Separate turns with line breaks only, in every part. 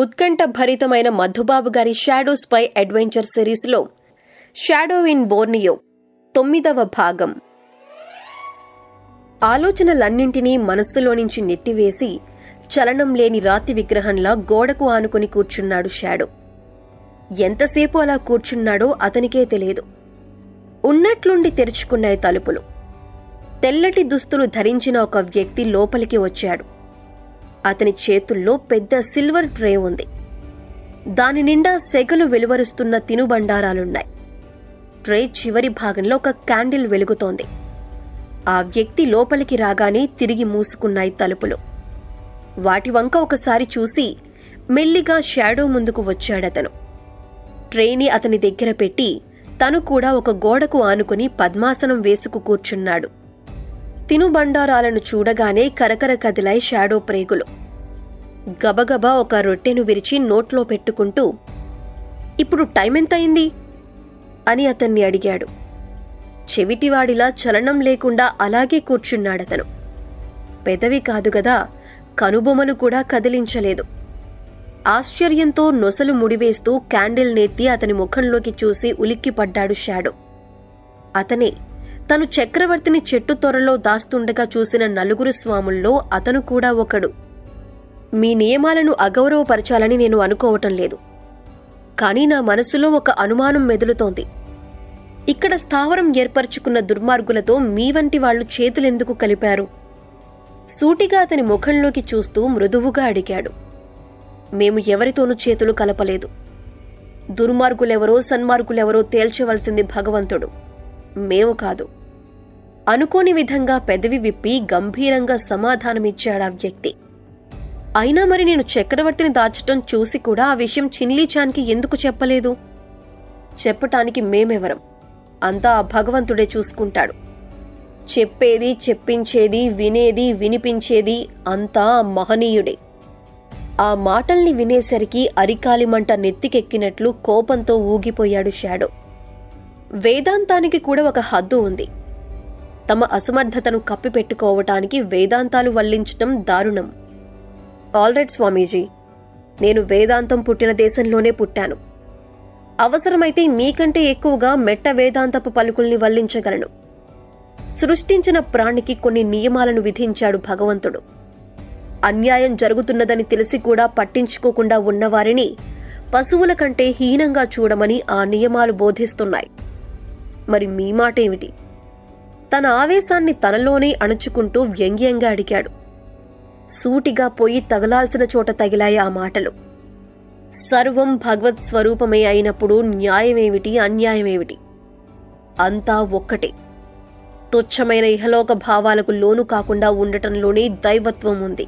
ఉత్కంఠ భరితమైన Madhubabu garu Shadow's spy adventure సిరీస్లో షాడో ఇన్ బోర్నియో తొమ్మిదవ భాగం ఆలోచనలన్నింటినీ మనస్సులో నుంచి నెట్టివేసి చలనం లేని రాతి విగ్రహంలా గోడకు ఆనుకుని కూర్చున్నాడు షాడో ఎంతసేపు అలా కూర్చున్నాడో అతనికే తెలియదు ఉన్నట్లుండి తెరుచుకున్నాయి తలుపులు తెల్లటి దుస్తులు ధరించిన ఒక వ్యక్తి లోపలికి వచ్చాడు అతని చేతుల్లో పెద్ద సిల్వర్ ట్రే ఉంది దాని నిండా సెగలు వెలువరుస్తున్న తినుబండారాలున్నాయి ట్రే చివరి భాగంలో ఒక క్యాండిల్ వెలుగుతోంది ఆ వ్యక్తి లోపలికి రాగానే తిరిగి మూసుకున్నాయి తలుపులు వాటి వంక ఒకసారి చూసి మెల్లిగా షాడో ముందుకు వచ్చాడతను ట్రేని అతని దగ్గర పెట్టి తను కూడా ఒక గోడకు ఆనుకుని పద్మాసనం వేసుకు కూర్చున్నాడు తినుబండారాలను చూడగానే కరకర కదిలాయి షాడో ప్రేగులు గబగబా ఒక రొట్టెను విరిచి నోట్లో పెట్టుకుంటూ ఇప్పుడు టైం ఎంతయింది అని అతన్ని అడిగాడు చెవిటివాడిలా చలనం లేకుండా అలాగే కూర్చున్నాడతను పెదవి కాదు గదా కనుబొమలు కూడా కదిలించలేదు ఆశ్చర్యంతో నొసలు ముడివేస్తూ క్యాండిల్ నెత్తి అతని ముఖంలోకి చూసి ఉలిక్కిపడ్డాడు షాడో అతనే తను చక్రవర్తిని చెట్టు తొరలో దాస్తుండగా చూసిన నలుగురు స్వాముల్లో అతను కూడా ఒకడు మీ నియమాలను అగౌరవపరచాలని నేను అనుకోవటం లేదు కానీ నా మనసులో ఒక అనుమానం మెదులుతోంది ఇక్కడ స్థావరం ఏర్పరచుకున్న దుర్మార్గులతో మీ వంటి వాళ్లు చేతులెందుకు కలిపారు సూటిగా అతని ముఖంలోకి చూస్తూ మృదువుగా అడిగాడు మేము ఎవరితోనూ చేతులు కలపలేదు దుర్మార్గులెవరో సన్మార్గులెవరో తేల్చవలసింది భగవంతుడు మేము కాదు అనుకోని విధంగా పెదవి విప్పి గంభీరంగా సమాధానమిచ్చాడా వ్యక్తి అయినా మరి నేను చక్రవర్తిని దాచటం చూసి కూడా ఆ విషయం చిన్లీచాన్కి ఎందుకు చెప్పలేదు చెప్పటానికి మేమెవరం అంతా ఆ భగవంతుడే చూసుకుంటాడు చెప్పేది చెప్పించేది వినేది వినిపించేది అంతా ఆ మహనీయుడే ఆ మాటల్ని వినేసరికి అరికాలిమంట నెత్తికెక్కినట్లు కోపంతో ఊగిపోయాడు షాడో వేదాంతానికి కూడా ఒక హద్దు ఉంది తమ అసమర్థతను కప్పిపెట్టుకోవటానికి వేదాంతాలు వల్లించటం దారుణం ఆల్రైట్ స్వామీజీ నేను వేదాంతం పుట్టిన దేశంలోనే పుట్టాను అవసరమైతే మీకంటే ఎక్కువగా మెట్ట వేదాంతపు పలుకుల్ని వల్లించగలను సృష్టించిన ప్రాణికి కొన్ని నియమాలను విధించాడు భగవంతుడు అన్యాయం జరుగుతున్నదని తెలిసి కూడా పట్టించుకోకుండా ఉన్నవారిని పశువుల కంటే హీనంగా చూడమని ఆ నియమాలు బోధిస్తున్నాయి మరి మీ మాట ఏమిటి తన ఆవేశాన్ని తనలోనే అణుచుకుంటూ వ్యంగ్యంగా అడిగాడు సూటిగా పోయి తగలాల్సిన చోట తగిలాయి ఆ మాటలు సర్వం భగవత్ స్వరూపమే అయినప్పుడు న్యాయమేమిటి అన్యాయమేమిటి అంతా ఒక్కటే తుచ్చమైన ఇహలోక భావాలకు లోను కాకుండా ఉండటంలోనే దైవత్వం ఉంది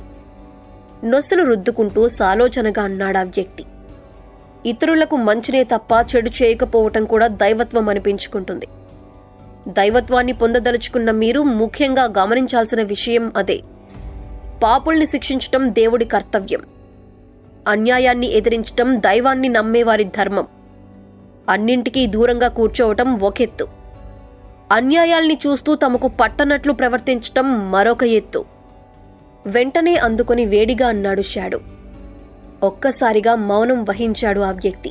నొసలు రుద్దుకుంటూ సాలోచనగా అన్నాడా వ్యక్తి ఇతరులకు మంచినే తప్ప చెడు చేయకపోవటం కూడా దైవత్వం అనిపించుకుంటుంది దైవత్వాన్ని పొందదలుచుకున్న మీరు ముఖ్యంగా గమనించాల్సిన విషయం అదే పాపుల్ని శిక్షించటం దేవుడి కర్తవ్యం అన్యాయాన్ని ఎదిరించటం దైవాన్ని నమ్మేవారి ధర్మం అన్నింటికీ దూరంగా కూర్చోవటం ఒకెత్తు అన్యాయాల్ని చూస్తూ తమకు పట్టనట్లు ప్రవర్తించటం మరొక ఎత్తు వెంటనే అందుకొని వేడిగా అన్నాడు షాడు ఒక్కసారిగా మౌనం వహించాడు ఆ వ్యక్తి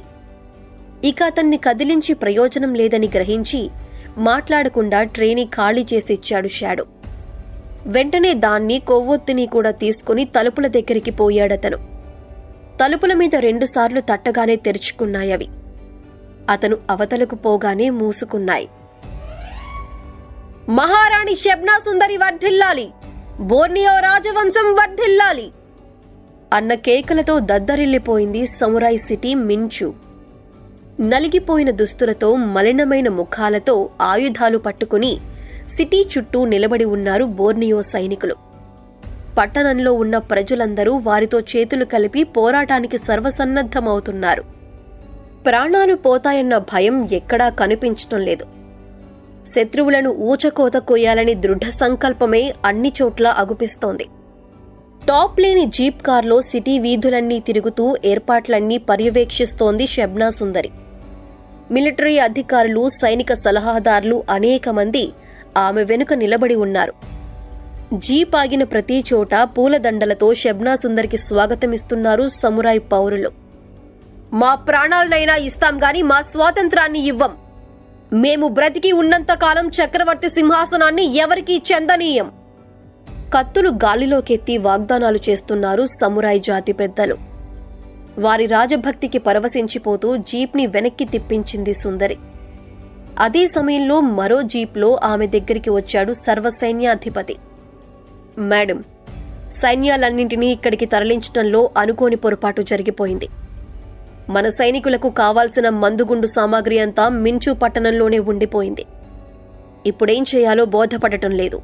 ఇక అతన్ని కదిలించి ప్రయోజనం లేదని గ్రహించి మాట్లాడకుండా ట్రేని ఖాళీ చేసిచ్చాడు షాడు వెంటనే దాన్ని కొవ్వొత్తిని కూడా తీసుకుని తలుపుల దగ్గరికి పోయాడతను తలుపుల మీద రెండుసార్లు తట్టగానే తెరుచుకున్నాయవి అతను అవతలకు పోగానే మూసుకున్నాయి మహారాణి షబ్నా సుందరి వర్ధిల్లాలి బోర్నియో రాజవంశం వర్ధిల్లాలి అన్న కేకలతో దద్దరిల్లిపోయింది సమురాయ్ సిటీ మించు నలిగిపోయిన దుస్తులతో మలినమైన ముఖాలతో ఆయుధాలు పట్టుకుని సిటీ చుట్టూ నిలబడి ఉన్నారు బోర్నియో సైనికులు పట్టణంలో ఉన్న ప్రజలందరూ వారితో చేతులు కలిపి పోరాటానికి సర్వసన్నద్ధమవుతున్నారు ప్రాణాలు పోతాయన్న భయం ఎక్కడా కనిపించటం లేదు శత్రువులను ఊచకోత కొయ్యాలని దృఢ సంకల్పమే అన్ని చోట్ల అగుపిస్తోంది టాప్ లేని జీప్ కార్లో సిటీ వీధులన్నీ తిరుగుతూ ఏర్పాట్లన్నీ పర్యవేక్షిస్తోంది షబ్నా సుందరి మిలిటరీ అధికారులు సైనిక సలహాదారులు అనేక మంది ఆమె వెనుక నిలబడి ఉన్నారు జీప్ ఆగిన ప్రతి చోట పూలదండలతో షబ్నా సుందరికి స్వాగతమిస్తున్నారు సమురాయ్ పౌరులు మా ప్రాణాలనైనా ఇస్తాం గాని మా స్వాతంత్రాన్ని ఇవ్వం మేము బ్రతికి ఉన్నంత కాలం చక్రవర్తి సింహాసనాన్ని ఎవరికీ చెందనీయం కత్తులు గాలిలోకెత్తి వాగ్దానాలు చేస్తున్నారు సమురాయ్ జాతి పెద్దలు వారి రాజభక్తికి పరవశించిపోతూ జీప్ని వెనక్కి తిప్పించింది సుందరి అదే సమయంలో మరో జీప్లో ఆమె దగ్గరికి వచ్చాడు సర్వసైన్యాధిపతి మేడం సైన్యాలన్నింటినీ ఇక్కడికి తరలించడంలో అనుకోని పొరపాటు జరిగిపోయింది మన సైనికులకు కావాల్సిన మందుగుండు సామాగ్రి అంతా మించు పట్టణంలోనే ఉండిపోయింది ఇప్పుడేం చేయాలో బోధపడటం లేదు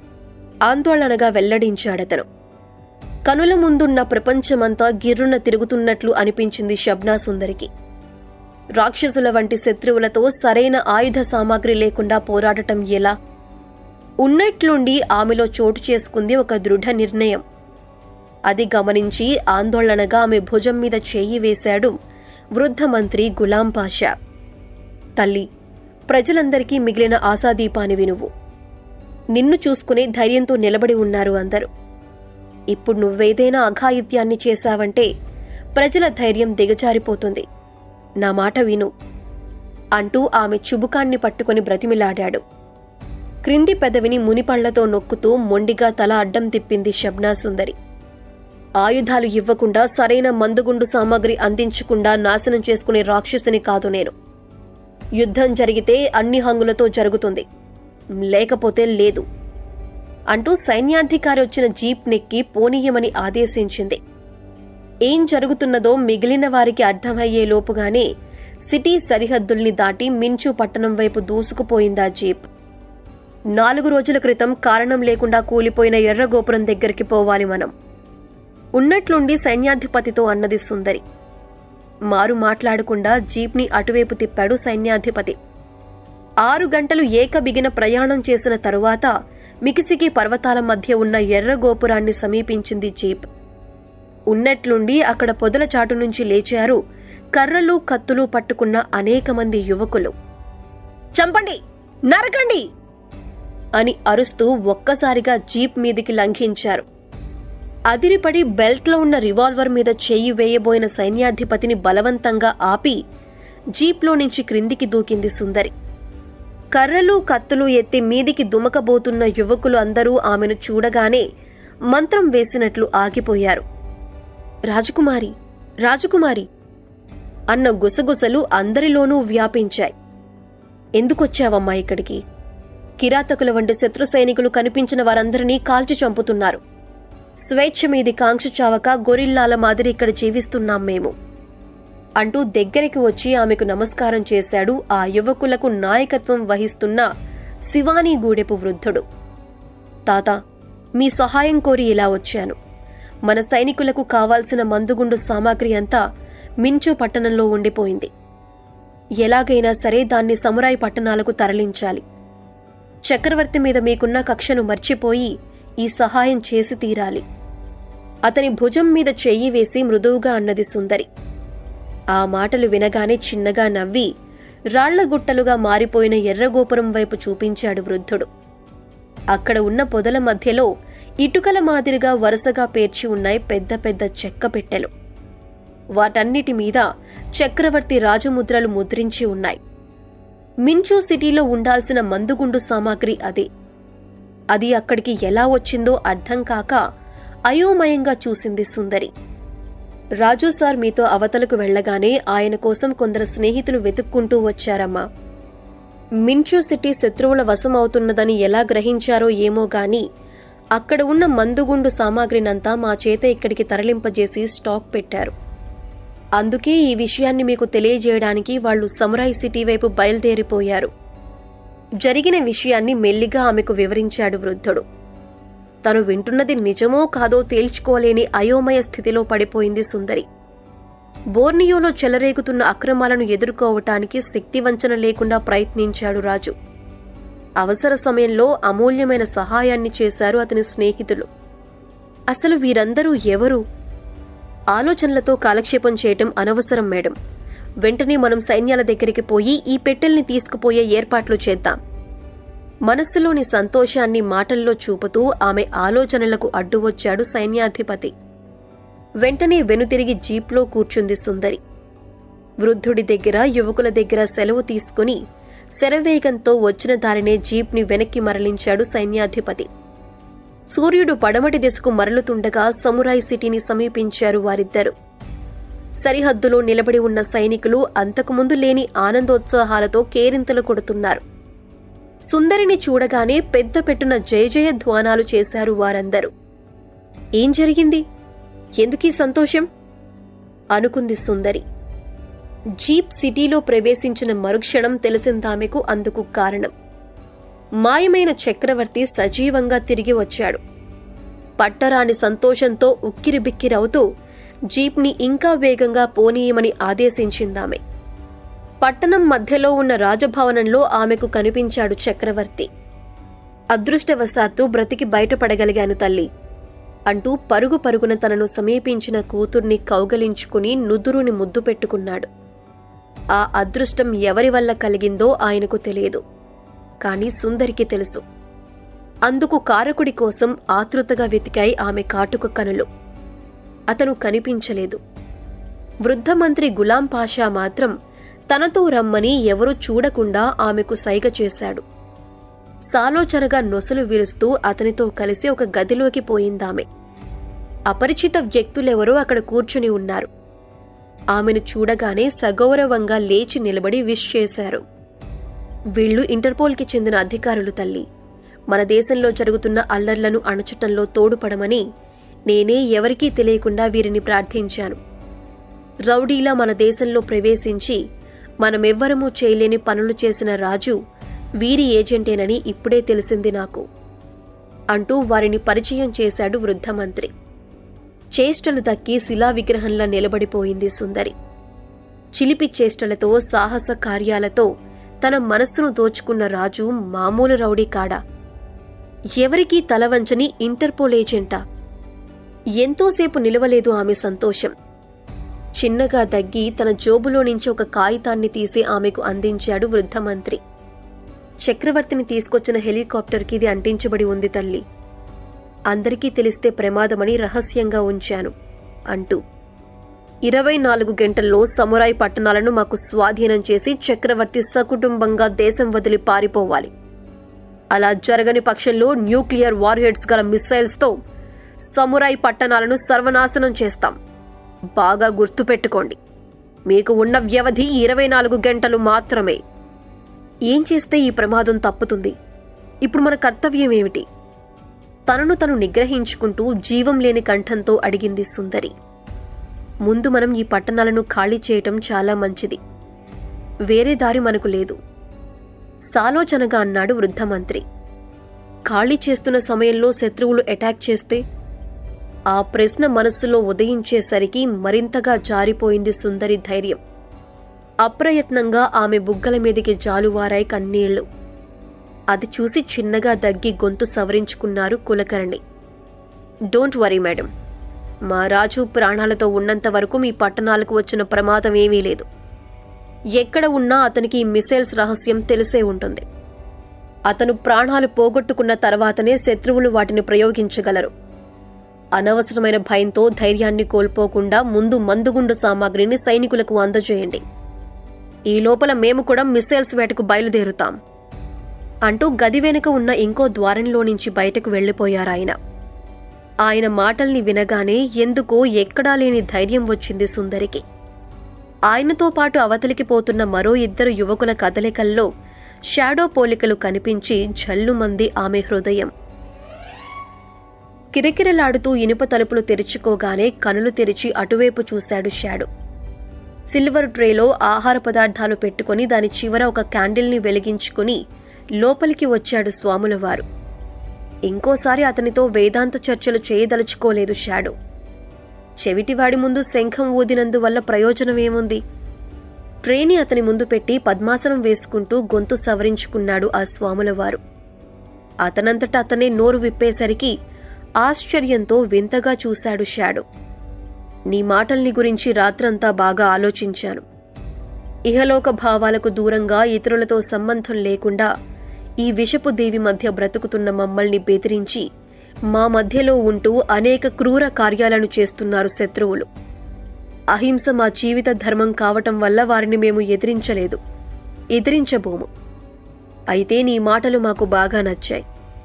ఆందోళనగా వెల్లడించాడతను కనుల ముందున్న ప్రపంచమంతా గిర్రున తిరుగుతున్నట్లు అనిపించింది షబ్నా సుందరికి రాక్షసుల వంటి శత్రువులతో సరైన ఆయుధ సామాగ్రి లేకుండా పోరాడటం ఎలా ఉన్నట్లుండి ఆమెలో చోటు చేసుకుంది ఒక దృఢ నిర్ణయం అది గమనించి ఆందోళనగా ఆమె భుజం మీద చేయి వేశాడు వృద్ధ మంత్రి గులాం పాషా తల్లి ప్రజలందరికీ మిగిలిన ఆశాదీపానివి నువ్వు నిన్ను చూసుకునే ధైర్యంతో నిలబడి ఉన్నారు అందరూ ఇప్పుడు నువ్వేదైనా అఘాయిత్యాన్ని చేశావంటే ప్రజల ధైర్యం దిగజారిపోతుంది నా మాట విను అంటూ ఆమె చుబుకాన్ని పట్టుకొని బ్రతిమిలాడాడు క్రింది పెదవిని మునిపళ్లతో నొక్కుతూ మొండిగా తల అడ్డం తిప్పింది షబ్నా సుందరి ఆయుధాలు ఇవ్వకుండా సరైన మందుగుండు సామాగ్రి అందించకుండా నాశనం చేసుకునే రాక్షసుని కాదు నేను యుద్ధం జరిగితే అన్ని హంగులతో జరుగుతుంది లేకపోతే లేదు అంటూ సైన్యాధికారి వచ్చిన జీప్ నెక్కి పోనీయమని ఆదేశించింది ఏం జరుగుతున్నదో మిగిలిన వారికి అర్థమయ్యే లోపుగానే సిటీ సరిహద్దుల్ని దాటి మించు పట్టణం వైపు దూసుకుపోయిందా జీప్ నాలుగు రోజుల క్రితం కారణం లేకుండా కూలిపోయిన ఎర్రగోపురం దగ్గరికి పోవాలి మనం ఉన్నట్లుండి సైన్యాధిపతితో అన్నది సుందరి మారు మాట్లాడకుండా జీప్ని అటువైపు తిప్పాడు సైన్యాధిపతి ఆరు గంటలు ఏకబిగిన ప్రయాణం చేసిన తరువాత మికిసికి పర్వతాల మధ్య ఉన్న ఎర్ర గోపురాన్ని సమీపించింది జీప్ ఉన్నట్లుండి అక్కడ పొదల చాటు నుంచి లేచారు కర్రలు కత్తులు పట్టుకున్న అనేక మంది యువకులు చంపండి నరకండి అని అరుస్తూ ఒక్కసారిగా జీప్ మీదికి లంఘించారు అదిరిపడి బెల్ట్లో ఉన్న రివాల్వర్ మీద చెయ్యి వేయబోయిన సైన్యాధిపతిని బలవంతంగా ఆపి జీప్లో నుంచి క్రిందికి దూకింది సుందరి కర్రలు కత్తులు ఎత్తి మీదికి దుమకబోతున్న యువకులు అందరూ ఆమెను చూడగానే మంత్రం వేసినట్లు ఆగిపోయారు రాజకుమారి రాజకుమారి అన్న గుసగుసలు అందరిలోనూ వ్యాపించాయి ఎందుకొచ్చావమ్మా ఇక్కడికి కిరాతకుల వంటి శత్రు సైనికులు కనిపించిన వారందరినీ కాల్చి చంపుతున్నారు స్వేచ్ఛ మీది కాంక్ష చావక గొరిల్లాల మాదిరి ఇక్కడ జీవిస్తున్నాం మేము అంటూ దగ్గరికి వచ్చి ఆమెకు నమస్కారం చేశాడు ఆ యువకులకు నాయకత్వం వహిస్తున్న శివానీ గూడెపు వృద్ధుడు తాత మీ సహాయం కోరి ఇలా వచ్చాను మన సైనికులకు కావాల్సిన మందుగుండు సామాగ్రి అంతా మించు పట్టణంలో ఉండిపోయింది ఎలాగైనా సరే దాన్ని సమురాయి పట్టణాలకు తరలించాలి చక్రవర్తి మీద మీకున్న కక్షను మర్చిపోయి ఈ సహాయం చేసి తీరాలి అతని భుజం మీద చెయ్యి వేసి మృదువుగా అన్నది సుందరి ఆ మాటలు వినగానే చిన్నగా నవ్వి రాళ్లగుట్టలుగా మారిపోయిన ఎర్రగోపురం వైపు చూపించాడు వృద్ధుడు అక్కడ ఉన్న పొదల మధ్యలో ఇటుకల మాదిరిగా వరుసగా పేర్చి ఉన్నాయి పెద్ద పెద్ద చెక్క పెట్టెలు వాటన్నిటి మీద చక్రవర్తి రాజముద్రలు ముద్రించి ఉన్నాయి మించు సిటీలో ఉండాల్సిన మందుగుండు సామాగ్రి అదే అది అక్కడికి ఎలా వచ్చిందో అర్థం కాక అయోమయంగా చూసింది సుందరి రాజు సార్ మీతో అవతలకు వెళ్ళగానే ఆయన కోసం కొందరు స్నేహితులు వెతుక్కుంటూ వచ్చారమ్మా మించు సిటీ శత్రువుల వశం అవుతున్నదని ఎలా గ్రహించారో ఏమో గాని అక్కడ ఉన్న మందుగుండు సామాగ్రినంతా మా చేత ఇక్కడికి తరలింపజేసి స్టాక్ పెట్టారు అందుకే ఈ విషయాన్ని మీకు తెలియజేయడానికి వాళ్ళు సమురాయ్ సిటీ వైపు బయలుదేరిపోయారు జరిగిన విషయాన్ని మెల్లిగా ఆమెకు వివరించాడు వృద్ధుడు తను వింటున్నది నిజమో కాదో తేల్చుకోలేని అయోమయ స్థితిలో పడిపోయింది సుందరి బోర్నియోలో చెలరేగుతున్న అక్రమాలను ఎదుర్కోవటానికి శక్తివంచన లేకుండా ప్రయత్నించాడు రాజు అవసర సమయంలో అమూల్యమైన సహాయాన్ని చేశారు అతని స్నేహితులు అసలు వీరందరూ ఎవరు ఆలోచనలతో కాలక్షేపం చేయటం అనవసరం మేడం వెంటనే మనం సైన్యాల దగ్గరికి పోయి ఈ పెట్టెల్ని తీసుకుపోయే ఏర్పాట్లు చేద్దాం మనస్సులోని సంతోషాన్ని మాటల్లో చూపుతూ ఆమె ఆలోచనలకు అడ్డు వచ్చాడు సైన్యాధిపతి వెంటనే వెనుతిరిగి జీప్లో కూర్చుంది సుందరి వృద్ధుడి దగ్గర యువకుల దగ్గర సెలవు తీసుకుని శరవేగంతో వచ్చిన దారినే జీప్ని వెనక్కి మరలించాడు సైన్యాధిపతి సూర్యుడు పడమటి దిశకు మరలుతుండగా సమురాయ్ సిటీని సమీపించారు వారిద్దరు సరిహద్దులో నిలబడి ఉన్న సైనికులు అంతకుముందు లేని ఆనందోత్సాహాలతో కేరింతలు కొడుతున్నారు సుందరిని చూడగానే పెద్ద పెట్టున జయ జయ ధ్వానాలు చేశారు వారందరూ ఏం జరిగింది ఎందుకీ సంతోషం అనుకుంది సుందరి జీప్ సిటీలో ప్రవేశించిన మరుక్షణం తెలిసిందామెకు అందుకు కారణం మాయమైన చక్రవర్తి సజీవంగా తిరిగి వచ్చాడు పట్టరాని సంతోషంతో ఉక్కిరిబిక్కిరవుతూ జీప్ని ఇంకా వేగంగా పోనీయమని ఆదేశించిందామె పట్టణం మధ్యలో ఉన్న రాజభవనంలో ఆమెకు కనిపించాడు చక్రవర్తి అదృష్టవశాత్తు బ్రతికి బయటపడగలిగాను తల్లి అంటూ పరుగు పరుగున తనను సమీపించిన కూతుర్ని కౌగలించుకుని నుదురుని ముద్దు పెట్టుకున్నాడు ఆ అదృష్టం ఎవరి వల్ల కలిగిందో ఆయనకు తెలియదు కాని సుందరికి తెలుసు అందుకు కారకుడి కోసం ఆతృతగా వెతికాయి ఆమె కాటుక కనులు అతను కనిపించలేదు వృద్ధ మంత్రి గులాం పాషా మాత్రం తనతో రమ్మని ఎవరూ చూడకుండా ఆమెకు సైగ చేశాడు సాలోచనగా నొసలు విరుస్తూ అతనితో కలిసి ఒక గదిలోకి పోయిందామె అపరిచిత వ్యక్తులెవరో అక్కడ కూర్చుని ఉన్నారు ఆమెను చూడగానే సగౌరవంగా లేచి నిలబడి విష్ చేశారు వీళ్లు ఇంటర్పోల్కి చెందిన అధికారులు తల్లి మన దేశంలో జరుగుతున్న అల్లర్లను అణచటంలో తోడుపడమని నేనే ఎవరికీ తెలియకుండా వీరిని ప్రార్థించాను రౌడీలా మన దేశంలో ప్రవేశించి మనమెవ్వరమూ చేయలేని పనులు చేసిన రాజు వీరి ఏజెంటేనని ఇప్పుడే తెలిసింది నాకు అంటూ వారిని పరిచయం చేశాడు వృద్ధమంత్రి చేష్టలు దక్కి శిలా విగ్రహంలా నిలబడిపోయింది సుందరి చిలిపి చేష్టలతో సాహస కార్యాలతో తన మనస్సును దోచుకున్న రాజు మామూలు రౌడీ కాడా ఎవరికీ తలవంచని ఇంటర్పోల్ ఏజెంటా ఎంతోసేపు నిలవలేదు ఆమె సంతోషం చిన్నగా దగ్గి తన జోబులో నుంచి ఒక కాగితాన్ని తీసి ఆమెకు అందించాడు వృద్ధమంత్రి చక్రవర్తిని తీసుకొచ్చిన హెలికాప్టర్కి ఇది అంటించబడి ఉంది తల్లి అందరికీ తెలిస్తే ప్రమాదమని రహస్యంగా ఉంచాను అంటూ ఇరవై నాలుగు గంటల్లో సమురాయి పట్టణాలను మాకు స్వాధీనం చేసి చక్రవర్తి సకుటుంబంగా దేశం వదిలి పారిపోవాలి అలా జరగని పక్షంలో న్యూక్లియర్ వార్హెడ్స్ గల మిస్సైల్స్తో సమురాయి పట్టణాలను సర్వనాశనం చేస్తాం బాగా గుర్తుపెట్టుకోండి మీకు ఉన్న వ్యవధి ఇరవై నాలుగు గంటలు మాత్రమే ఏం చేస్తే ఈ ప్రమాదం తప్పుతుంది ఇప్పుడు మన కర్తవ్యం ఏమిటి తనను తను నిగ్రహించుకుంటూ జీవం లేని కంఠంతో అడిగింది సుందరి ముందు మనం ఈ పట్టణాలను ఖాళీ చేయటం చాలా మంచిది వేరే దారి మనకు లేదు సాలోచనగా అన్నాడు వృద్ధమంత్రి ఖాళీ చేస్తున్న సమయంలో శత్రువులు అటాక్ చేస్తే ఆ ప్రశ్న మనస్సులో ఉదయించేసరికి మరింతగా జారిపోయింది సుందరి ధైర్యం అప్రయత్నంగా ఆమె బుగ్గల మీదికి జాలువారాయి కన్నీళ్లు అది చూసి చిన్నగా దగ్గి గొంతు సవరించుకున్నారు కులకర్ణి డోంట్ వరీ మేడం మా రాజు ప్రాణాలతో ఉన్నంత వరకు మీ పట్టణాలకు వచ్చిన ప్రమాదం ఏమీ లేదు ఎక్కడ ఉన్నా అతనికి ఈ మిసైల్స్ రహస్యం తెలిసే ఉంటుంది అతను ప్రాణాలు పోగొట్టుకున్న తర్వాతనే శత్రువులు వాటిని ప్రయోగించగలరు అనవసరమైన భయంతో ధైర్యాన్ని కోల్పోకుండా ముందు మందుగుండు సామాగ్రిని సైనికులకు అందజేయండి ఈ లోపల మేము కూడా మిసైల్స్ వేటకు బయలుదేరుతాం అంటూ గది వెనుక ఉన్న ఇంకో ద్వారంలో నుంచి బయటకు వెళ్లిపోయారాయన ఆయన మాటల్ని వినగానే ఎందుకో ఎక్కడా లేని ధైర్యం వచ్చింది సుందరికి ఆయనతో పాటు అవతలికి పోతున్న మరో ఇద్దరు యువకుల కదలికల్లో షాడో పోలికలు కనిపించి జల్లుమంది ఆమె హృదయం కిరకిరలాడుతూ ఇనుప తలుపులు తెరుచుకోగానే కనులు తెరిచి అటువైపు చూశాడు షాడో సిల్వర్ ట్రేలో ఆహార పదార్థాలు పెట్టుకుని దాని చివర ఒక క్యాండిల్ని వెలిగించుకుని లోపలికి వచ్చాడు స్వాములవారు ఇంకోసారి అతనితో వేదాంత చర్చలు చేయదలుచుకోలేదు షాడో చెవిటివాడి ముందు శంఖం ఊదినందువల్ల ప్రయోజనమేముంది ట్రేని అతని ముందు పెట్టి పద్మాసనం వేసుకుంటూ గొంతు సవరించుకున్నాడు ఆ స్వాములవారు అతనంతట అతనే నోరు విప్పేసరికి ఆశ్చర్యంతో వింతగా చూశాడు షాడో నీ మాటల్ని గురించి రాత్రంతా బాగా ఆలోచించాను ఇహలోక భావాలకు దూరంగా ఇతరులతో సంబంధం లేకుండా ఈ విషపు దేవి మధ్య బ్రతుకుతున్న మమ్మల్ని బెదిరించి మా మధ్యలో ఉంటూ అనేక క్రూర కార్యాలను చేస్తున్నారు శత్రువులు అహింస మా జీవిత ధర్మం కావటం వల్ల వారిని మేము ఎదిరించలేదు ఎదిరించబోము అయితే నీ మాటలు మాకు బాగా నచ్చాయి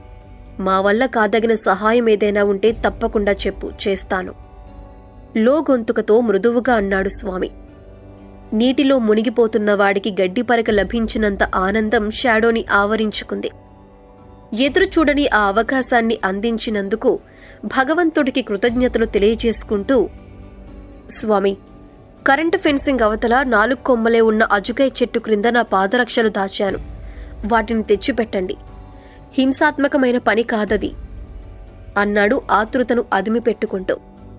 మా వల్ల కాదగిన సహాయం ఏదైనా ఉంటే తప్పకుండా చెప్పు చేస్తాను లో గొంతుకతో మృదువుగా అన్నాడు స్వామి నీటిలో మునిగిపోతున్న వాడికి గడ్డి పరక లభించినంత ఆనందం షాడోని ఆవరించుకుంది ఎదురు చూడని ఆ అవకాశాన్ని అందించినందుకు భగవంతుడికి కృతజ్ఞతలు తెలియజేసుకుంటూ స్వామి కరెంటు ఫెన్సింగ్ అవతల నాలుగు కొమ్మలే ఉన్న అజుకై చెట్టు క్రింద నా పాదరక్షలు దాచాను వాటిని తెచ్చిపెట్టండి హింసాత్మకమైన పని కాదది అన్నాడు ఆతృతను అదిమి పెట్టుకుంటూ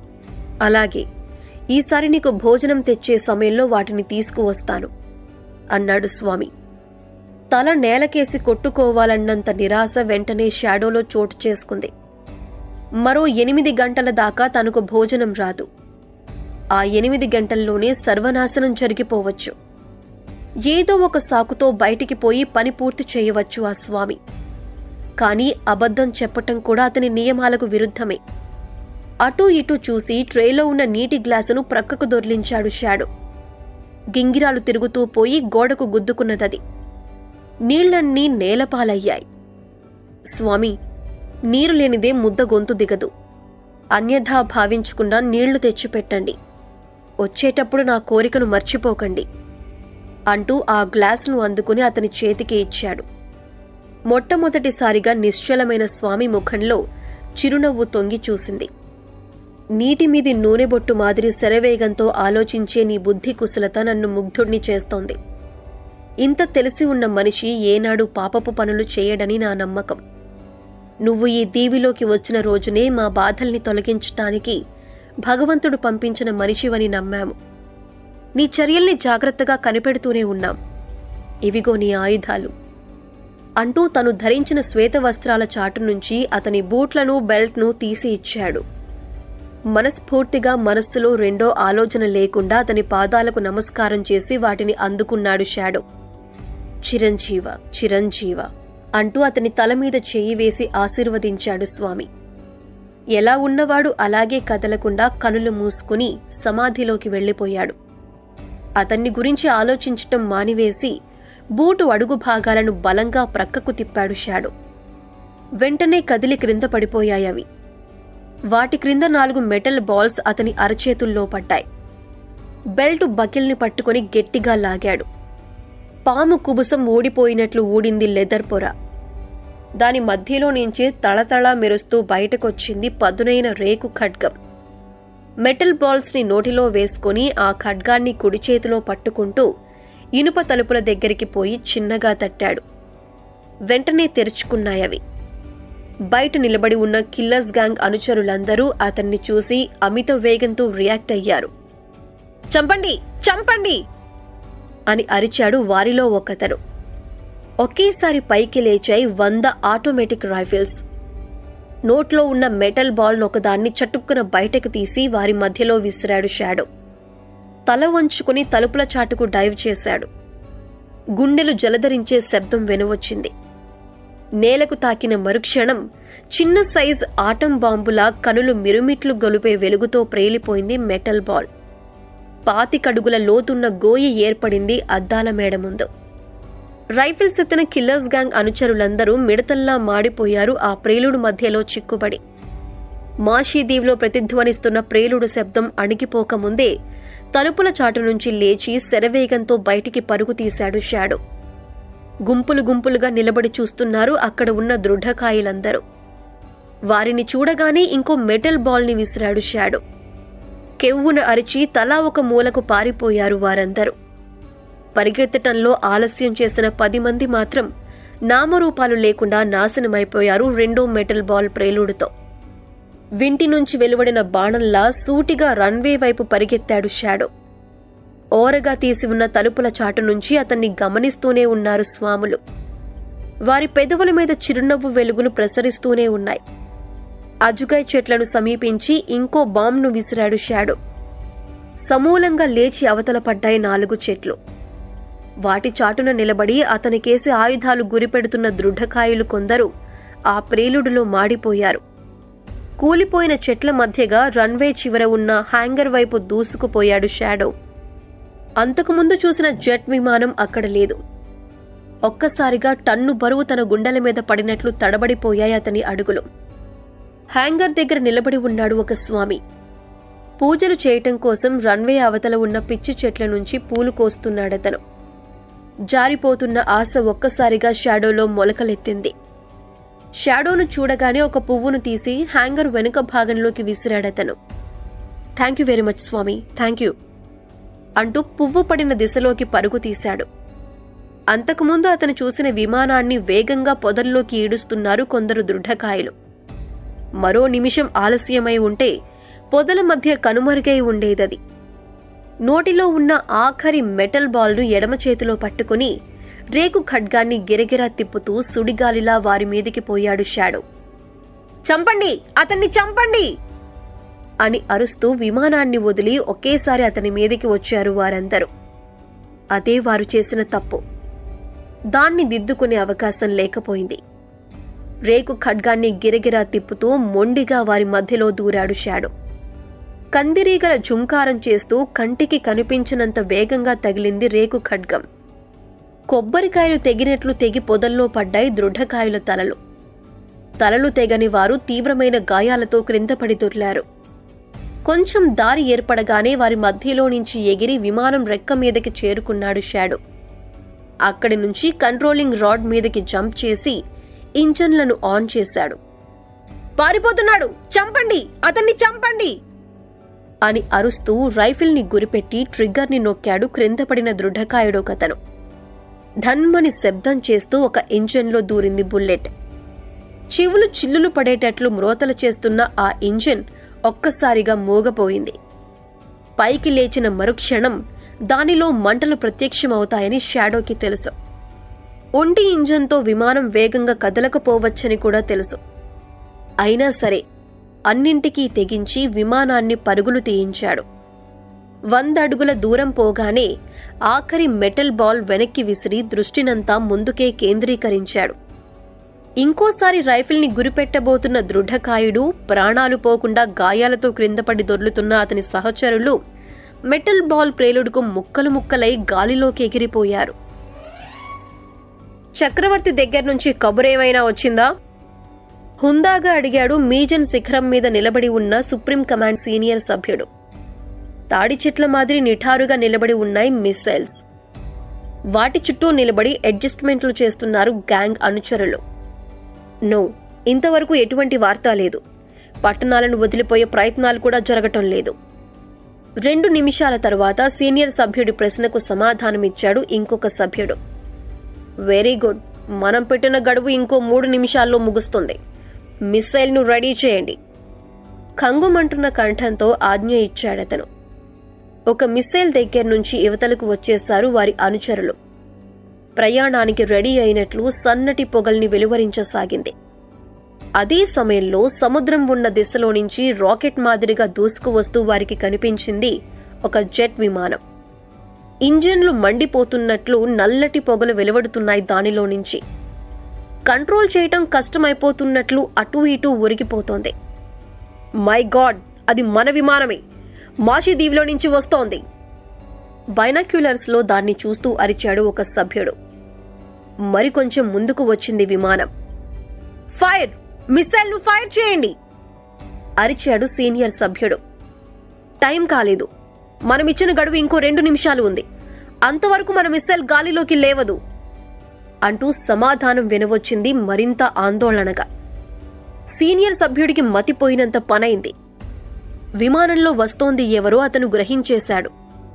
అలాగే ఈసారి నీకు భోజనం తెచ్చే సమయంలో వాటిని తీసుకువస్తాను అన్నాడు స్వామి తల నేలకేసి కొట్టుకోవాలన్నంత నిరాశ వెంటనే షాడోలో చోటు చేసుకుంది మరో ఎనిమిది గంటల దాకా తనకు భోజనం రాదు ఆ ఎనిమిది గంటల్లోనే సర్వనాశనం జరిగిపోవచ్చు ఏదో ఒక సాకుతో బయటికి పోయి పని పూర్తి చేయవచ్చు ఆ స్వామి కానీ అబద్ధం చెప్పటం కూడా అతని నియమాలకు విరుద్ధమే అటూ ఇటూ చూసి ట్రేలో ఉన్న నీటి గ్లాసును ప్రక్కకు దొర్లించాడు షాడో గింగిరాలు తిరుగుతూ పోయి గోడకు గుద్దుకున్నదది నీళ్లన్నీ నేలపాలయ్యాయి స్వామి నీరు లేనిదే ముద్ద గొంతు దిగదు అన్యథా భావించకుండా నీళ్లు తెచ్చిపెట్టండి వచ్చేటప్పుడు నా కోరికను మర్చిపోకండి అంటూ ఆ గ్లాసును అందుకుని అతని చేతికి ఇచ్చాడు మొట్టమొదటిసారిగా నిశ్చలమైన స్వామి ముఖంలో చిరునవ్వు తొంగి చూసింది నీటి మీది నూనె బొట్టు మాదిరి శరవేగంతో ఆలోచించే నీ బుద్ధి కుశలత నన్ను ముగ్ధుడిని చేస్తోంది ఇంత తెలిసి ఉన్న మనిషి ఏనాడు పాపపు పనులు చేయడని నా నమ్మకం నువ్వు ఈ దీవిలోకి వచ్చిన రోజునే మా బాధల్ని తొలగించటానికి భగవంతుడు పంపించిన మనిషివని నమ్మాము నీ చర్యల్ని జాగ్రత్తగా కనిపెడుతూనే ఉన్నాం ఇవిగో నీ ఆయుధాలు అంటూ తను ధరించిన శ్వేత వస్త్రాల చాటు నుంచి అతని బూట్లను బెల్ట్ను తీసి ఇచ్చాడు మనస్ఫూర్తిగా మనస్సులో రెండో ఆలోచన లేకుండా అతని పాదాలకు నమస్కారం చేసి వాటిని అందుకున్నాడు షాడో చిరంజీవ చిరంజీవ అంటూ అతని తల మీద చేయి వేసి ఆశీర్వదించాడు స్వామి ఎలా ఉన్నవాడు అలాగే కదలకుండా కనులు మూసుకుని సమాధిలోకి వెళ్ళిపోయాడు అతన్ని గురించి ఆలోచించటం మానివేసి బూటు అడుగు భాగాలను బలంగా ప్రక్కకు తిప్పాడు షాడో వెంటనే కదిలి క్రింద పడిపోయాయవి వాటి క్రింద నాలుగు మెటల్ బాల్స్ అతని అరచేతుల్లో పడ్డాయి బెల్ట్ బకిల్ని పట్టుకొని గట్టిగా లాగాడు పాము కుబుసం ఊడిపోయినట్లు ఊడింది లెదర్ పొర దాని మధ్యలో నుంచి తళతళ మెరుస్తూ బయటకొచ్చింది పదునైన రేకు ఖడ్గం మెటల్ బాల్స్ని నోటిలో వేసుకుని ఆ ఖడ్గాన్ని కుడి చేతిలో పట్టుకుంటూ ఇనుప తలుపుల దగ్గరికి పోయి చిన్నగా తట్టాడు వెంటనే తెరుచుకున్నాయవి బయట నిలబడి ఉన్న కిల్లర్స్ గ్యాంగ్ అనుచరులందరూ అతన్ని చూసి అమిత వేగంతో రియాక్ట్ అయ్యారు చంపండి చంపండి అని అరిచాడు వారిలో ఒకతను ఒకేసారి పైకి లేచాయి వంద ఆటోమేటిక్ రైఫిల్స్ నోట్లో ఉన్న మెటల్ బాల్ ఒకదాన్ని చటుక్కున బయటకు తీసి వారి మధ్యలో విసిరాడు షాడో తల వంచుకుని తలుపుల చాటుకు డైవ్ చేశాడు గుండెలు జలధరించే శబ్దం వెనువచ్చింది నేలకు తాకిన మరుక్షణం చిన్న సైజ్ ఆటం బాంబులా కనులు మిరుమిట్లు గొలిపే వెలుగుతో ప్రేలిపోయింది మెటల్ బాల్ పాతికడుగుల లోతున్న గోయి ఏర్పడింది అద్దాల మేడ ముందు రైఫిల్స్ ఎత్తిన కిల్లర్స్ గ్యాంగ్ అనుచరులందరూ మిడతల్లా మాడిపోయారు ఆ ప్రేలుడు మధ్యలో చిక్కుబడి మాషీదీవ్లో ప్రతిధ్వనిస్తున్న ప్రేలుడు శబ్దం అణిగిపోకముందే తలుపుల చాటు నుంచి లేచి శరవేగంతో బయటికి పరుగు తీశాడు షాడో గుంపులు గుంపులుగా నిలబడి చూస్తున్నారు అక్కడ ఉన్న దృఢకాయలందరూ వారిని చూడగానే ఇంకో మెటల్ బాల్ని విసిరాడు షాడో కెవ్వున అరిచి తలా ఒక మూలకు పారిపోయారు వారందరూ పరిగెత్తటంలో ఆలస్యం చేసిన పది మంది మాత్రం నామరూపాలు లేకుండా నాశనమైపోయారు రెండో మెటల్ బాల్ ప్రేలుడుతో వింటి నుంచి వెలువడిన బాణంలా సూటిగా రన్వే వైపు పరిగెత్తాడు షాడో ఓరగా తీసి ఉన్న తలుపుల చాటు నుంచి అతన్ని గమనిస్తూనే ఉన్నారు స్వాములు వారి పెదవుల మీద చిరునవ్వు వెలుగులు ప్రసరిస్తూనే ఉన్నాయి అజుగాయ్ చెట్లను సమీపించి ఇంకో బాంబ్ను విసిరాడు షాడో సమూలంగా లేచి అవతల పడ్డాయి నాలుగు చెట్లు వాటి చాటున నిలబడి అతనికేసి ఆయుధాలు గురిపెడుతున్న దృఢకాయులు కొందరు ఆ ప్రేలుడులో మాడిపోయారు కూలిపోయిన చెట్ల మధ్యగా రన్వే చివర ఉన్న హ్యాంగర్ వైపు దూసుకుపోయాడు షాడో అంతకుముందు చూసిన జెట్ విమానం అక్కడ లేదు ఒక్కసారిగా టన్ను బరువు తన గుండెల మీద పడినట్లు తడబడిపోయాయి అతని అడుగులు హ్యాంగర్ దగ్గర నిలబడి ఉన్నాడు ఒక స్వామి పూజలు చేయటం కోసం రన్వే అవతల ఉన్న పిచ్చి చెట్ల నుంచి పూలు కోస్తున్నాడతను జారిపోతున్న ఆశ ఒక్కసారిగా షాడోలో మొలకలెత్తింది షాడోను చూడగానే ఒక పువ్వును తీసి హ్యాంగర్ వెనుక భాగంలోకి విసిరాడతను thank you very much Swami thank you అంటూ పువ్వు పడిన దిశలోకి పరుగు తీశాడు అంతకుముందు అతను చూసిన విమానాన్ని వేగంగా పొదల్లోకి ఈడుస్తున్నారు కొందరు దృఢకాయలు మరో నిమిషం ఆలస్యమై ఉంటే పొదల మధ్య కనుమరుగై ఉండేదది నోటిలో ఉన్న ఆఖరి మెటల్ బాల్ను ఎడమ చేతిలో పట్టుకుని రేకు ఖడ్గాన్ని గిరగిరా తిప్పుతూ సుడిగాలిలా వారి మీదికి పోయాడు షాడో చంపండి అతన్ని చంపండి అని అరుస్తూ విమానాన్ని వదిలి ఒకేసారి అతని మీదికి వచ్చారు వారందరూ అదే వారు చేసిన తప్పు దాన్ని దిద్దుకునే అవకాశం లేకపోయింది రేకు ఖడ్గాన్ని గిరగిరా తిప్పుతూ మొండిగా వారి మధ్యలో దూరాడు షాడో కందిరీగల ఝుంకారం చేస్తూ కంటికి కనిపించినంత వేగంగా తగిలింది రేకు ఖడ్గం కొబ్బరికాయలు తెగినట్లు తెగి పొదల్లో పడ్డాయి దృఢకాయల తలలు తలలు తెగని వారు తీవ్రమైన గాయాలతో క్రిందపడి దొర్లారు కొంచెం దారి ఏర్పడగానే వారి మధ్యలో నుంచి ఎగిరి విమానం రెక్క మీదకి చేరుకున్నాడు షాడో అక్కడి నుంచి కంట్రోలింగ్ రాడ్ మీదకి జంప్ చేసి ఇంజన్లను ఆన్ చేశాడు పారిపోతున్నాడు చంపండి అతన్ని చంపండి అని అరుస్తూ రైఫిల్ని గురిపెట్టి ట్రిగ్గర్ని నొక్కాడు క్రిందపడిన దృఢకాయుడొకతను ధన్మని శబ్దం చేస్తూ ఒక ఇంజన్లో దూరింది బుల్లెట్ చెవులు చిల్లులు పడేటట్లు మ్రోతలు చేస్తున్న ఆ ఇంజిన్ ఒక్కసారిగా మూగపోయింది పైకి లేచిన మరుక్షణం దానిలో మంటలు ప్రత్యక్షమవుతాయని షాడోకి తెలుసు ఒంటి ఇంజన్తో విమానం వేగంగా కదలకపోవచ్చని కూడా తెలుసు అయినా సరే అన్నింటికీ తెగించి విమానాన్ని పరుగులు తీయించాడు వంద అడుగుల దూరం పోగానే ఆఖరి మెటల్ బాల్ వెనక్కి విసిరి దృష్టినంతా ముందుకే కేంద్రీకరించాడు ఇంకోసారి రైఫిల్ని గురిపెట్టబోతున్న దృఢకాయుడు ప్రాణాలు పోకుండా గాయాలతో క్రిందపడి దొర్లుతున్న అతని సహచరులు మెటల్ బాల్ ప్రేలుడుకు ముక్కలు ముక్కలై గాలిలోకి ఎగిరిపోయారు చక్రవర్తి దగ్గర నుంచి కబురేమైనా వచ్చిందా హుందాగా అడిగాడు మీజన్ శిఖరం మీద నిలబడి ఉన్న సుప్రీం కమాండ్ సీనియర్ సభ్యుడు తాడి చెట్ల మాదిరి నిఠారుగా నిలబడి ఉన్నాయి మిస్సైల్స్ వాటి చుట్టూ నిలబడి అడ్జస్ట్మెంట్లు చేస్తున్నారు గ్యాంగ్ అనుచరులు నో ఇంతవరకు ఎటువంటి వార్త లేదు పట్టణాలను వదిలిపోయే ప్రయత్నాలు కూడా జరగటం లేదు రెండు నిమిషాల తర్వాత సీనియర్ సభ్యుడి ప్రశ్నకు సమాధానమిచ్చాడు ఇంకొక సభ్యుడు వెరీ గుడ్ మనం పెట్టిన గడువు ఇంకో మూడు నిమిషాల్లో ముగుస్తుంది మిస్సైల్ను రెడీ చేయండి కంగుమంటున్న కంఠంతో ఆజ్ఞ ఇచ్చాడతను ఒక మిస్సైల్ దగ్గర నుంచి యువతలకు వచ్చేశారు వారి అనుచరులు ప్రయాణానికి రెడీ అయినట్లు సన్నటి పొగల్ని వెలువరించసాగింది అదే సమయంలో సముద్రం ఉన్న దిశలో నుంచి రాకెట్ మాదిరిగా దూసుకువస్తూ వారికి కనిపించింది ఒక జెట్ విమానం ఇంజిన్లు మండిపోతున్నట్లు నల్లటి పొగలు వెలువడుతున్నాయి దానిలో నుంచి కంట్రోల్ చేయటం కష్టమైపోతున్నట్లు అటూ ఇటూ ఉరిగిపోతోంది మై గాడ్ అది మన విమానమే మాషిదీవిలో నుంచి వస్తోంది బైనాక్యులర్స్లో దాన్ని చూస్తూ అరిచాడు ఒక సభ్యుడు మరికొంచెం ముందుకు వచ్చింది విమానం ఫైర్ మిస్సైల్ను ఫైర్ చేయండి అరిచాడు సీనియర్ సభ్యుడు టైం కాలేదు మనమిచ్చిన గడువు ఇంకో రెండు నిమిషాలు ఉంది అంతవరకు మన మిస్సైల్ గాలిలోకి లేవదు అంటూ సమాధానం వినవచ్చింది మరింత ఆందోళనగా సీనియర్ సభ్యుడికి మతిపోయినంత పనైంది విమానంలో వస్తోంది ఎవరో అతను గ్రహించేశాడు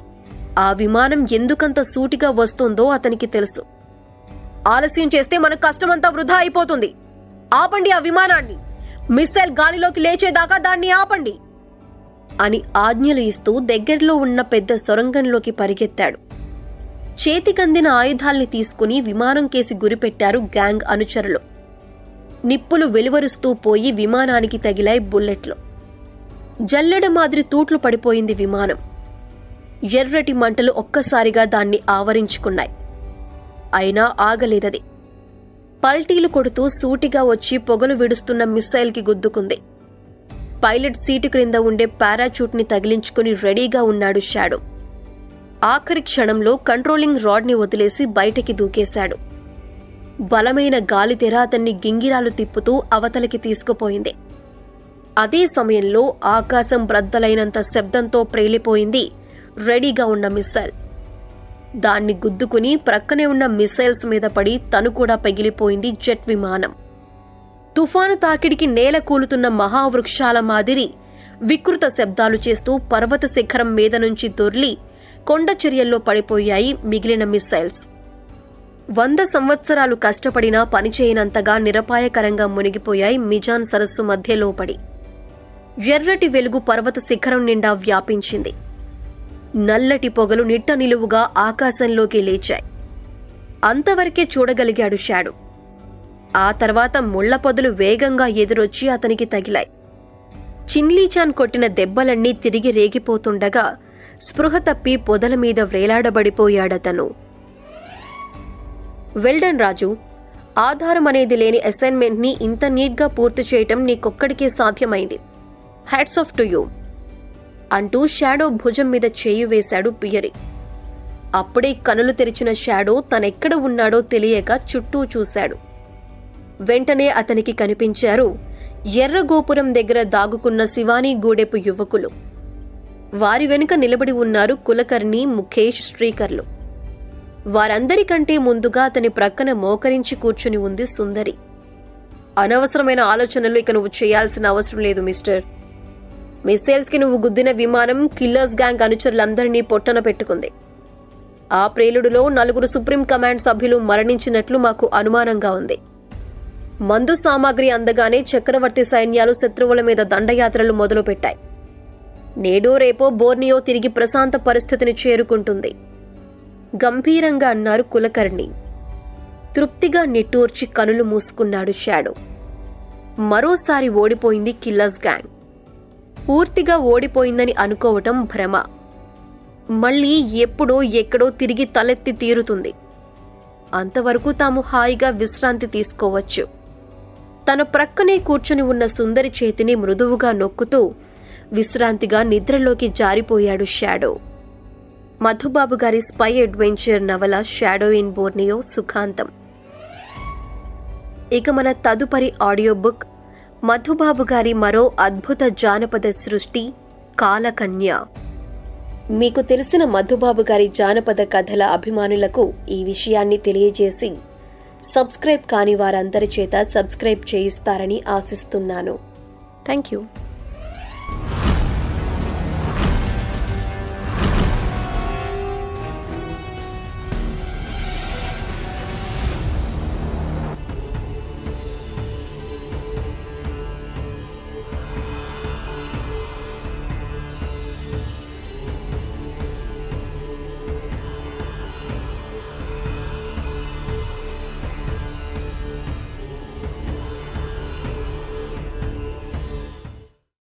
ఆ విమానం ఎందుకంత సూటిగా వస్తోందో అతనికి తెలుసు ఆలస్యం చేస్తే మన కష్టమంతా వృధా అయిపోతుంది ఆపండి ఆ విమానాన్ని మిస్సైల్ గాలిలోకి లేచేదాకా దాన్ని ఆపండి అని ఆజ్ఞలు ఇస్తూ దగ్గరలో ఉన్న పెద్ద సొరంగంలోకి పరిగెత్తాడు చేతికందిన ఆయుధాల్ని తీసుకుని విమానం కేసి గురిపెట్టారు గ్యాంగ్ అనుచరులు నిప్పులు వెలువరుస్తూ పోయి విమానానికి తగిలాయి బుల్లెట్లు జల్లెడ మాదిరి తూట్లు పడిపోయింది విమానం ఎర్రటి మంటలు ఒక్కసారిగా దాన్ని ఆవరించుకున్నాయి అయినా ఆగలేదది పల్టీలు కొడుతూ సూటిగా వచ్చి పొగలు విడుస్తున్న మిస్సైల్కి గుద్దుకుంది పైలట్ సీటు క్రింద ఉండే పారాచూట్ని తగిలించుకుని రెడీగా ఉన్నాడు షాడో ఆఖరి క్షణంలో కంట్రోలింగ్ రాడ్ని వదిలేసి బయటికి దూకేశాడు బలమైన గాలితెర అతన్ని గింగిరాలు తిప్పుతూ అవతలికి తీసుకుపోయింది అదే సమయంలో ఆకాశం బ్రద్దలైనంత శబ్దంతో ప్రేలిపోయింది రెడీగా ఉన్న మిస్సైల్ దాన్ని గుద్దుకుని ప్రక్కనే ఉన్న మిసైల్స్ మీద పడి తను కూడా పగిలిపోయింది జెట్ విమానం తుఫాను తాకిడికి నేల కూలుతున్న మహావృక్షాల మాదిరి వికృత శబ్దాలు చేస్తూ పర్వత శిఖరం మీద నుంచి దొర్లి కొండ చర్యల్లో పడిపోయాయి మిగిలిన మిసైల్స్ వంద సంవత్సరాలు కష్టపడినా పనిచేయనంతగా నిరపాయకరంగా మునిగిపోయాయి మిజాన్ సరస్సు మధ్యలో పడి ఎర్రటి వెలుగు పర్వత శిఖరం నిండా వ్యాపించింది నల్లటి పొగలు నిట్ట నిలువుగా ఆకాశంలోకి లేచాయి అంతవరకే చూడగలిగాడు షాడు ఆ తర్వాత ముళ్ల పొదలు వేగంగా ఎదురొచ్చి అతనికి తగిలాయి చిన్లీచాన్ కొట్టిన దెబ్బలన్నీ తిరిగి రేగిపోతుండగా స్పృహ తప్పి పొదల మీద వ్రేలాడబడిపోయాడతను వెల్డన్ రాజు ఆధారం అనేది లేని అసైన్మెంట్ని ఇంత నీట్గా పూర్తి చేయటం నీకొక్కడికే సాధ్యమైంది హ్యాట్స్ ఆఫ్ టు యూ అంటూ షాడో భుజం మీద చేయి వేశాడు పియరి అప్పుడే కనులు తెరిచిన షాడో తనెక్కడ ఉన్నాడో తెలియక చుట్టూ చూశాడు వెంటనే అతనికి కనిపించారు ఎర్ర గోపురం దగ్గర దాగుకున్న శివానీ గూడెపు యువకులు వారి వెనుక నిలబడి ఉన్నారు కులకర్ణి ముఖేష్ శ్రీకర్లు వారందరికంటే ముందుగా అతని ప్రక్కన మోకరించి కూర్చుని ఉంది సుందరి అనవసరమైన ఆలోచనలు ఇక నువ్వు చేయాల్సిన అవసరం లేదు మిస్టర్ మిస్సైల్స్కి నువ్వు గుద్దిన విమానం కిల్లర్స్ గ్యాంగ్ అనుచరులందరినీ పొట్టన పెట్టుకుంది ఆ ప్రేలుడులో నలుగురు సుప్రీం కమాండ్ సభ్యులు మరణించినట్లు మాకు అనుమానంగా ఉంది మందు సామాగ్రి అందగానే చక్రవర్తి సైన్యాలు శత్రువుల మీద దండయాత్రలు మొదలుపెట్టాయి నేడో రేపో బోర్నియో తిరిగి ప్రశాంత పరిస్థితిని చేరుకుంటుంది గంభీరంగా అన్నారు కులకర్ణి తృప్తిగా నిట్టూర్చి కనులు మూసుకున్నాడు షాడో మరోసారి ఓడిపోయింది కిల్లర్స్ గ్యాంగ్ పూర్తిగా ఓడిపోయిందని అనుకోవటం భ్రమ మళ్ళీ ఎప్పుడో ఎక్కడో తిరిగి తలెత్తి తీరుతుంది అంతవరకు తాము హాయిగా విశ్రాంతి తీసుకోవచ్చు తన ప్రక్కనే కూర్చుని ఉన్న సుందరి చేతిని మృదువుగా నొక్కుతూ విశ్రాంతిగా నిద్రలోకి జారిపోయాడు Shadow Madhubabu garu spy adventure నవల షాడో ఇన్ బోర్నియో సుఖాంతం ఇక మన తదుపరి ఆడియో బుక్ మధుబాబు గారి మరో అద్భుత జానపద సృష్టి కాలకన్య మీకు తెలిసిన మధుబాబు గారి జానపద కథల అభిమానులకు ఈ విషయాన్ని తెలియజేసి సబ్స్క్రైబ్ కాని వారందరి చేత సబ్స్క్రైబ్ చేయిస్తారని ఆశిస్తున్నాను థ్యాంక్ యూ